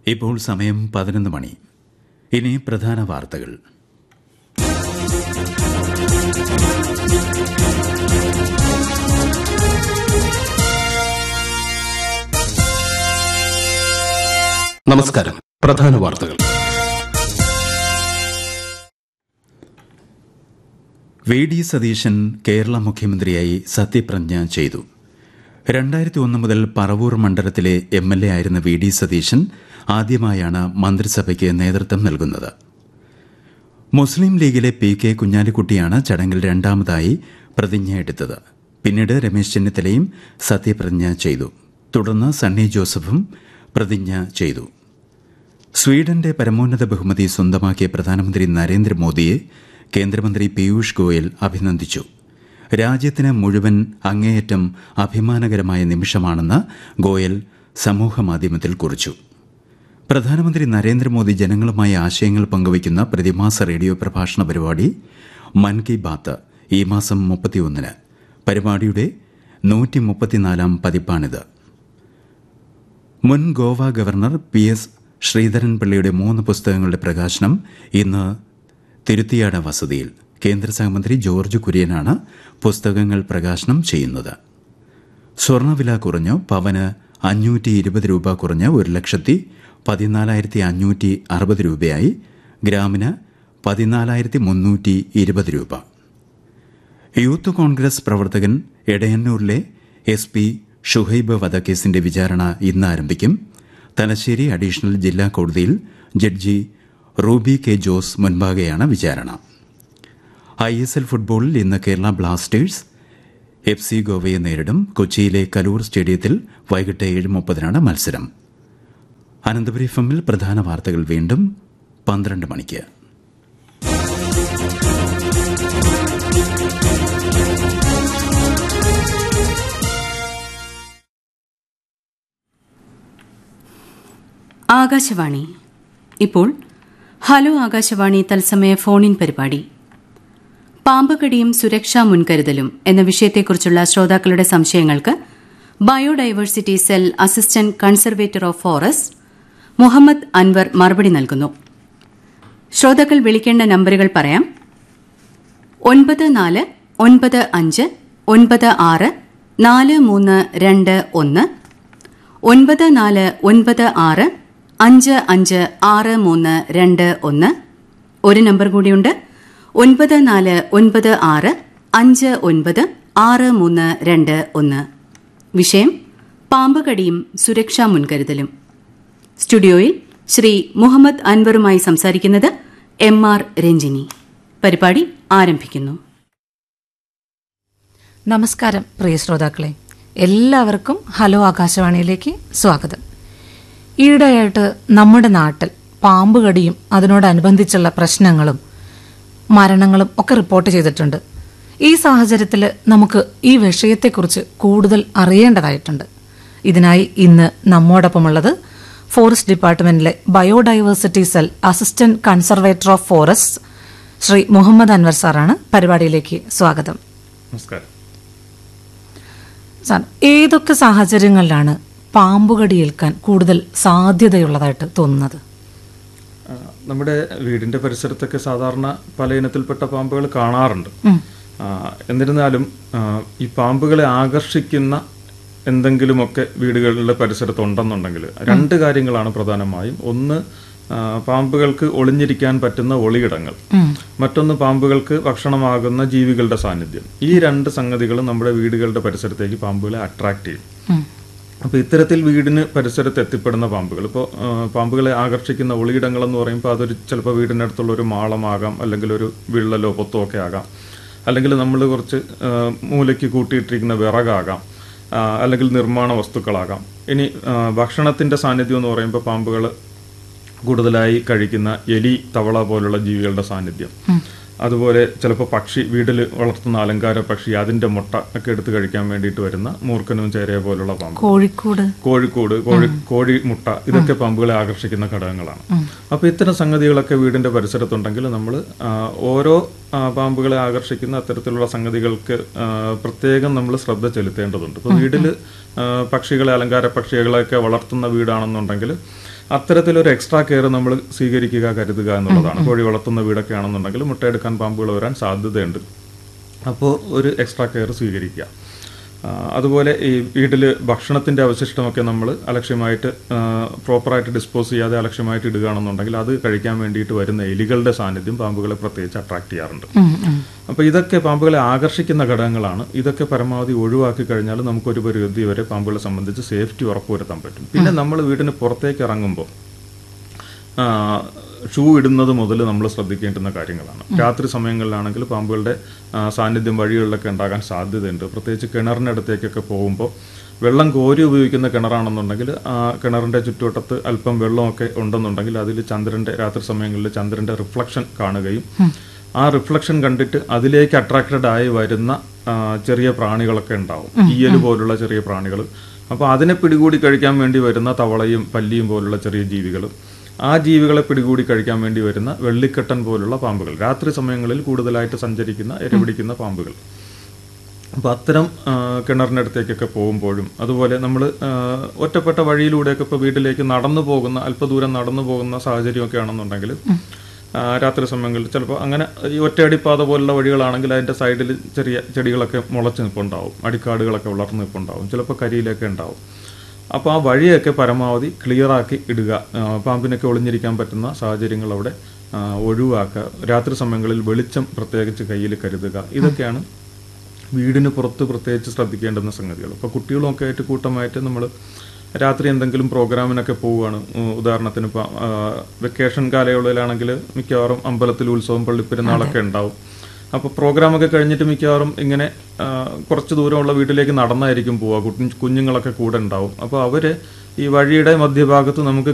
ഇപ്പോൾ സമയം പതിനൊന്ന് മണി ഇനി പ്രധാന വാർത്തകൾ നമസ്കാരം പ്രധാന വാർത്തകൾ വി ഡി സതീശൻ കേരള മുഖ്യമന്ത്രിയായി സത്യപ്രതിജ്ഞ ചെയ്തു രണ്ടായിരത്തി ഒന്ന് മുതൽ പറവൂർ മണ്ഡലത്തിലെ എം എൽ എ ആയിരുന്ന വി ഡി സതീശൻ ആദ്യമായാണ് മന്ത്രിസഭയ്ക്ക് നേതൃത്വം നൽകുന്നത് മുസ്ലിം ലീഗിലെ പി കെ കുഞ്ഞാലിക്കുട്ടിയാണ് ചടങ്ങിൽ രണ്ടാമതായി പ്രതിജ്ഞയെടുത്തത് പിന്നീട് രമേശ് ചെന്നിത്തലയും സത്യപ്രതിജ്ഞ ചെയ്തു തുടർന്ന് സണ്ണി ജോസഫും പ്രതിജ്ഞ ചെയ്തു സ്വീഡന്റെ പരമോന്നത ബഹുമതി സ്വന്തമാക്കിയ പ്രധാനമന്ത്രി നരേന്ദ്രമോദിയെ കേന്ദ്രമന്ത്രി പീയൂഷ് ഗോയൽ അഭിനന്ദിച്ചു രാജ്യത്തിന് മുഴുവൻ അങ്ങേയറ്റം അഭിമാനകരമായ നിമിഷമാണെന്ന് ഗോയൽ സമൂഹമാധ്യമത്തിൽ കുറിച്ചു പ്രധാനമന്ത്രി നരേന്ദ്രമോദി ജനങ്ങളുമായി ആശയങ്ങൾ പങ്കുവയ്ക്കുന്ന പ്രതിമാസ റേഡിയോ പ്രഭാഷണ പരിപാടി മൻ കി ബാത്ത് ഈ മാസം മുപ്പത്തിയൊന്നിന് പരിപാടിയുടെ നൂറ്റി മുപ്പത്തിനാലാം പതിപ്പാണിത് മുൻ ഗോവ ഗവർണർ പി എസ് ശ്രീധരൻപിള്ളയുടെ മൂന്ന് പുസ്തകങ്ങളുടെ പ്രകാശനം ഇന്ന് തിരുത്തിയാട് വസതിയിൽ കേന്ദ്ര സഹമന്ത്രി ജോർജ് കുര്യനാണ് പുസ്തകങ്ങൾ പ്രകാശനം ചെയ്യുന്നത് സ്വർണ്ണവില കുറഞ്ഞു പവന് അഞ്ഞൂറ്റി ഇരുപത് രൂപ കുറഞ്ഞ് ഒരു ലക്ഷത്തി പതിനാലായിരത്തി അഞ്ഞൂറ്റി അറുപത് രൂപയായി ഗ്രാമിന് പതിനാലായിരത്തി മുന്നൂറ്റി ഇരുപത് രൂപ യൂത്ത് കോൺഗ്രസ് പ്രവർത്തകൻ എടയന്നൂരിലെ എസ് പി ഷുഹൈബ് വധക്കേസിന്റെ വിചാരണ ഇന്ന് ആരംഭിക്കും തലശ്ശേരി അഡീഷണൽ ജില്ലാ കോടതിയിൽ ജഡ്ജി റൂബി കെ ജോസ് മുൻപാകെയാണ് വിചാരണ ഐ എസ് എൽ ഫുട്ബോളിൽ ഇന്ന് കേരള ബ്ലാസ്റ്റേഴ്സ് എഫ് സി ഗോവയെ നേരിടും കൊച്ചിയിലെ കലൂർ സ്റ്റേഡിയത്തിൽ വൈകിട്ട് ഏഴ് മുപ്പതിനാണ് മത്സരം അനന്തപുരി എഫിൽ പ്രധാന വാർത്തകൾ വീണ്ടും പന്ത്രണ്ട് മണിക്ക് ആകാശവാണി ഇപ്പോൾ ഹലോ ആകാശവാണി തത്സമയ ഫോണിൻ പരിപാടി പാമ്പുകടിയും സുരക്ഷാ മുൻകരുതലും എന്ന വിഷയത്തെക്കുറിച്ചുള്ള ശ്രോതാക്കളുടെ സംശയങ്ങൾക്ക് biodiversity cell assistant conservator of forest Muhammad Anwar മറുപടി നൽകുന്നു ശ്രോതാക്കൾ വിളിക്കേണ്ട നമ്പറുകൾ പറയാം ഒൻപത് നാല് ഒൻപത് അഞ്ച് ഒൻപത് ആറ് നാല് മൂന്ന് രണ്ട് ഒന്ന് ഒൻപത് നാല് ഒൻപത് ആറ് അഞ്ച് അഞ്ച് ആറ് മൂന്ന് രണ്ട് ഒന്ന് ഒരു നമ്പർ കൂടിയുണ്ട് ഒൻപത് നാല് ഒൻപത് ആറ് അഞ്ച് ഒൻപത് ആറ് മൂന്ന് രണ്ട് ഒന്ന് വിഷയം പാമ്പുകടിയും സുരക്ഷാ മുൻകരുതലും സ്റ്റുഡിയോയിൽ ശ്രീ മുഹമ്മദ് അൻവറുമായി സംസാരിക്കുന്നത് എം ആർ രഞ്ജിനി പരിപാടി ആരംഭിക്കുന്നു നമസ്കാരം പ്രിയ ശ്രോതാക്കളെ എല്ലാവർക്കും ഹലോ ആകാശവാണിയിലേക്ക് സ്വാഗതം ഈയിടെയായിട്ട് നമ്മുടെ നാട്ടിൽ പാമ്പുകടിയും അതിനോടനുബന്ധിച്ചുള്ള പ്രശ്നങ്ങളും മരണങ്ങളും ഒക്കെ റിപ്പോർട്ട് ചെയ്തിട്ടുണ്ട് ഈ സാഹചര്യത്തിൽ നമുക്ക് ഈ വിഷയത്തെക്കുറിച്ച് കൂടുതൽ അറിയേണ്ടതായിട്ടുണ്ട് ഇതിനായി ഇന്ന് നമ്മോടൊപ്പമുള്ളത് ഫോറസ്റ്റ് ഡിപ്പാർട്ട്മെന്റിലെ biodiversity cell assistant conservator of forest Shri Muhammad Anwar സാറാണ് പരിപാടിയിലേക്ക് സ്വാഗതം നമസ്കാരം സാർ ഏതൊക്കെ സാഹചര്യങ്ങളിലാണ് പാമ്പുകടിയേൽക്കാൻ കൂടുതൽ സാധ്യതയുള്ളതായിട്ട് തോന്നുന്നത് ആ, നമ്മുടെ വീടിന്റെ പരിസരത്തൊക്കെ സാധാരണ പല ഇനത്തിൽപ്പെട്ട പാമ്പുകൾ കാണാറുണ്ട് ആ, എന്നിരുന്നാലും ആ, ഈ പാമ്പുകളെ ആകർഷിക്കുന്ന എന്തെങ്കിലുമൊക്കെ വീടുകളുടെ പരിസരത്ത് ഉണ്ടെന്നുണ്ടെങ്കിൽ രണ്ട് കാര്യങ്ങളാണ് പ്രധാനമായും ഒന്ന് ആ, പാമ്പുകൾക്ക് ഒളിഞ്ഞിരിക്കാൻ പറ്റുന്ന ഒളിയിടങ്ങൾ മറ്റൊന്ന് പാമ്പുകൾക്ക് ഭക്ഷണമാകുന്ന ജീവികളുടെ സാന്നിധ്യം ഈ രണ്ട് സംഗതികളും നമ്മുടെ വീടുകളുടെ പരിസരത്തേക്ക് പാമ്പുകളെ അട്രാക്ട് ചെയ്യും അപ്പോൾ ഇത്തരത്തിൽ വീടിന് പരിസരത്ത് എത്തിപ്പെടുന്ന പാമ്പുകൾ ഇപ്പോൾ പാമ്പുകളെ ആകർഷിക്കുന്ന ഒളിയിടങ്ങൾ എന്ന് പറയുമ്പോൾ അതൊരു ചിലപ്പോൾ വീടിനടുത്തുള്ള ഒരു മാളമാകാം അല്ലെങ്കിൽ ഒരു വിള്ളലോ പൊത്തോ ഒക്കെ ആകാം അല്ലെങ്കിൽ നമ്മൾ കുറച്ച് ആ, മൂലയ്ക്ക് കൂട്ടിയിട്ടിരിക്കുന്ന വിറകാകാം ആ, അല്ലെങ്കിൽ നിർമ്മാണ വസ്തുക്കളാകാം ഇനി ആ, ഭക്ഷണത്തിന്റെ സാന്നിധ്യം എന്ന് പറയുമ്പോൾ പാമ്പുകൾ കൂടുതലായി കഴിക്കുന്ന എലി തവള പോലുള്ള ജീവികളുടെ സാന്നിധ്യം അതുപോലെ ചിലപ്പോൾ പക്ഷി വീട്ടിൽ വളർത്തുന്ന അലങ്കാര പക്ഷി അതിന്റെ മുട്ട ഒക്കെ എടുത്ത് കഴിക്കാൻ വേണ്ടിയിട്ട് വരുന്ന മൂർഖനും ചേരയ പോലുള്ള പാമ്പ് കോഴിക്കോട് കോഴിക്കോട് കോഴി കോഴി മുട്ട ഇതൊക്കെ പാമ്പുകളെ ആകർഷിക്കുന്ന ഘടകങ്ങളാണ് അപ്പൊ ഇത്തരം സംഗതികളൊക്കെ വീടിന്റെ പരിസരത്തുണ്ടെങ്കിൽ നമ്മൾ ഓരോ ആ, പാമ്പുകളെ ആകർഷിക്കുന്ന അത്തരത്തിലുള്ള സംഗതികൾക്ക് ആ, പ്രത്യേകം നമ്മൾ ശ്രദ്ധ ചെലുത്തേണ്ടതുണ്ട് ഇപ്പൊ വീട്ടിൽ പക്ഷികളെ അലങ്കാര പക്ഷികളെയൊക്കെ വളർത്തുന്ന വീടാണെന്നുണ്ടെങ്കിൽ അത്തരത്തിലൊരു എക്സ്ട്രാ കെയർ നമ്മൾ സ്വീകരിക്കുക കരുതുക എന്നുള്ളതാണ് കോഴി വളർത്തുന്ന വീടൊക്കെ ആണെന്നുണ്ടെങ്കിൽ മുട്ടയെടുക്കാൻ പാമ്പുകൾ വരാൻ സാധ്യതയുണ്ട് അപ്പോൾ ഒരു എക്സ്ട്രാ കെയർ സ്വീകരിക്കുക ആ, അതുപോലെ ഈ വീട്ടിൽ ഭക്ഷണത്തിൻ്റെ അവശിഷ്ടമൊക്കെ നമ്മൾ അലക്ഷ്യമായിട്ട് പ്രോപ്പറായിട്ട് ഡിസ്പോസ് ചെയ്യാതെ അലക്ഷ്യമായിട്ട് ഇടുകയാണെന്നുണ്ടെങ്കിൽ അത് കഴിക്കാൻ വേണ്ടിയിട്ട് വരുന്ന എലികളുടെ സാന്നിധ്യം പാമ്പുകളെ പ്രത്യേകിച്ച് അട്രാക്ട് ചെയ്യാറുണ്ട് അപ്പോൾ ഇതൊക്കെ പാമ്പുകളെ ആകർഷിക്കുന്ന ഘടകങ്ങളാണ് ഇതൊക്കെ പരമാവധി ഒഴിവാക്കി കഴിഞ്ഞാൽ നമുക്കൊരു പരിധി വരെ പാമ്പുകളെ സംബന്ധിച്ച് സേഫ്റ്റി ഉറപ്പുവരുത്താൻ പറ്റും പിന്നെ നമ്മൾ വീടിന് പുറത്തേക്ക് ഇറങ്ങുമ്പോൾ ആ, ഷൂ ഇടുന്നത് മുതൽ നമ്മൾ ശ്രദ്ധിക്കേണ്ടുന്ന കാര്യങ്ങളാണ് രാത്രി സമയങ്ങളിലാണെങ്കിൽ പാമ്പുകളുടെ ആ, സാന്നിധ്യം വഴികളിലൊക്കെ ഉണ്ടാകാൻ സാധ്യതയുണ്ട് പ്രത്യേകിച്ച് കിണറിനടുത്തേക്കൊക്കെ പോകുമ്പോൾ വെള്ളം കോരി ഉപയോഗിക്കുന്ന കിണറാണെന്നുണ്ടെങ്കിൽ ആ കിണറിൻ്റെ ചുറ്റുവട്ടത്ത് അല്പം വെള്ളമൊക്കെ ഉണ്ടെന്നുണ്ടെങ്കിൽ അതിൽ ചന്ദ്രൻ്റെ രാത്രി സമയങ്ങളിൽ ചന്ദ്രൻ്റെ റിഫ്ലക്ഷൻ കാണുകയും ആ റിഫ്ലക്ഷൻ കണ്ടിട്ട് അതിലേക്ക് അട്രാക്റ്റഡ് ആയി വരുന്ന ആ, ചെറിയ പ്രാണികളൊക്കെ ഉണ്ടാവും ഈയൽ പോലുള്ള ചെറിയ പ്രാണികൾ അപ്പോൾ അതിനെ പിടികൂടി കഴിക്കാൻ വേണ്ടി വരുന്ന തവളയും പല്ലിയും പോലുള്ള ചെറിയ ജീവികളും ആ ജീവികളെ പിടികൂടി കഴിക്കാൻ വേണ്ടി വരുന്ന വെള്ളിക്കെട്ടൻ പോലുള്ള പാമ്പുകൾ രാത്രി സമയങ്ങളിൽ കൂടുതലായിട്ട് സഞ്ചരിക്കുന്ന ഇരപിടിക്കുന്ന പാമ്പുകൾ അപ്പോൾ അത്തരം ആ, കിണറിനടുത്തേക്കൊക്കെ പോകുമ്പോഴും അതുപോലെ നമ്മൾ ഒറ്റപ്പെട്ട വഴിയിലൂടെയൊക്കെ ഇപ്പോൾ വീട്ടിലേക്ക് നടന്നു പോകുന്ന അല്പദൂരം നടന്നു പോകുന്ന സാഹചര്യമൊക്കെ ആണെന്നുണ്ടെങ്കിൽ ആ, രാത്രി സമയങ്ങളിൽ ചിലപ്പോൾ അങ്ങനെ ഈ ഒറ്റയടിപ്പാത പോലുള്ള വഴികളാണെങ്കിൽ അതിൻ്റെ സൈഡിൽ ചെറിയ ചെടികളൊക്കെ മുളച്ച് നിൽപ്പുണ്ടാവും അടിക്കാടുകളൊക്കെ വളർന്ന് നിൽപ്പുണ്ടാവും ചിലപ്പോൾ കരിയിലൊക്കെ ഉണ്ടാവും അപ്പോൾ ആ വഴിയൊക്കെ പരമാവധി ക്ലിയറാക്കി ഇടുക ആ, പാമ്പിനൊക്കെ ഒളിഞ്ഞിരിക്കാൻ പറ്റുന്ന സാഹചര്യങ്ങൾ അവിടെ ആ, ഒഴിവാക്കുക രാത്രി സമയങ്ങളിൽ വെളിച്ചം പ്രത്യേകിച്ച് കയ്യിൽ കരുതുക ഇതൊക്കെയാണ് വീടിന് പുറത്ത് പ്രത്യേകിച്ച് ശ്രദ്ധിക്കേണ്ടുന്ന സംഗതികൾ ഇപ്പോൾ കുട്ടികളുമൊക്കെ ആയിട്ട് കൂട്ടമായിട്ട് നമ്മൾ രാത്രി എന്തെങ്കിലും പ്രോഗ്രാമിനൊക്കെ പോവുകയാണ് ഉ- ഉദാഹരണത്തിന് ഇപ്പോൾ വെക്കേഷൻ കാലയളവിലാണെങ്കിൽ മിക്കവാറും അമ്പലത്തിൽ ഉത്സവം പള്ളിപ്പെരുന്നാളൊക്കെ ഉണ്ടാവും അപ്പോൾ പ്രോഗ്രാമൊക്കെ കഴിഞ്ഞിട്ട് മിക്കവാറും ഇങ്ങനെ ആ, കുറച്ച് ദൂരമുള്ള വീട്ടിലേക്ക് നടന്നായിരിക്കും പോവുക കുഞ്ഞു കുഞ്ഞുങ്ങളൊക്കെ കൂടെ ഉണ്ടാവും അപ്പോൾ അവർ ഈ വഴിയുടെ മധ്യഭാഗത്ത് നമുക്ക്